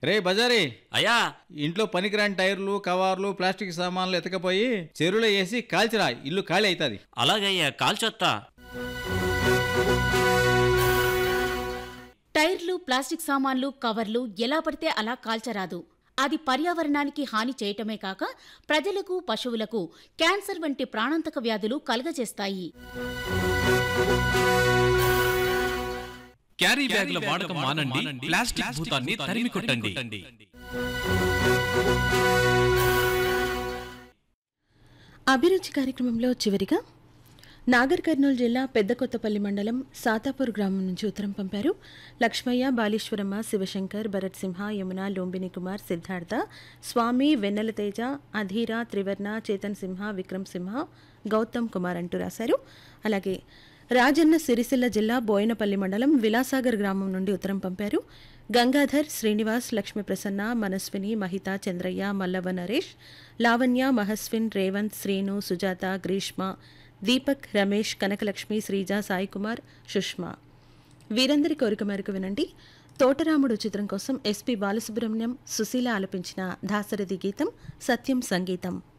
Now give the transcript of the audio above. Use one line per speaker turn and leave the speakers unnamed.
రే బజారీ
అయ్యా
ఇంట్లో పనికిరాని టైర్లు కవర్లు ప్లాస్టిక్ సామాన్లు ఎతకపోయి చెరువులో వేసి కాల్చిరా ఇల్లు ఖాళీ అవుతుంది
అలాగయ్యా కాల్చొత్తా
టైర్లు ప్లాస్టిక్ సామాన్లు కవర్లు ఎలా పడితే అలా కాల్చరాదు అది పర్యావరణానికి హాని చేయటమే కాక ప్రజలకు పశువులకు క్యాన్సర్ వంటి ప్రాణాంతక వ్యాధులు కలుగజేస్తాయి
క్యారీ బ్యాగుల వాడకం మానండి ప్లాస్టిక్ భూతాన్ని తరిమి కొట్టండి
అభిరుచి కార్యక్రమంలో చివరిగా నాగర్ కర్నూలు జిల్లా పెద్ద కొత్తపల్లి మండలం సాతాపూర్ గ్రామం నుంచి ఉత్తరం పంపారు లక్ష్మయ్య బాలీశ్వరమ్మ శివశంకర్ భరత్ సింహ యమున లోంబిని కుమార్ సిద్ధార్థ స్వామి వెన్నెల తేజ అధీర త్రివర్ణ చేతన్ సింహ విక్రమ్ సింహ గౌతమ్ కుమార్ అంటూ రాశారు అలాగే రాజన్న సిరిసిల్ల జిల్లా బోయనపల్లి మండలం విలాసాగర్ గ్రామం నుండి ఉత్తరం పంపారు గంగాధర్ శ్రీనివాస్ లక్ష్మీ ప్రసన్న మనస్విని మహిత చంద్రయ్య మల్లవ నరేష్ లావణ్య మహస్విన్ రేవంత్ శ్రీను సుజాత గ్రీష్మ దీపక్ రమేష్ కనకలక్ష్మి శ్రీజ సాయికుమార్ సుష్మా వీరందరి కోరిక మేరకు వినండి తోటరాముడు చిత్రం కోసం ఎస్పి బాలసుబ్రహ్మణ్యం సుశీల ఆలపించిన దాసరథి గీతం సత్యం సంగీతం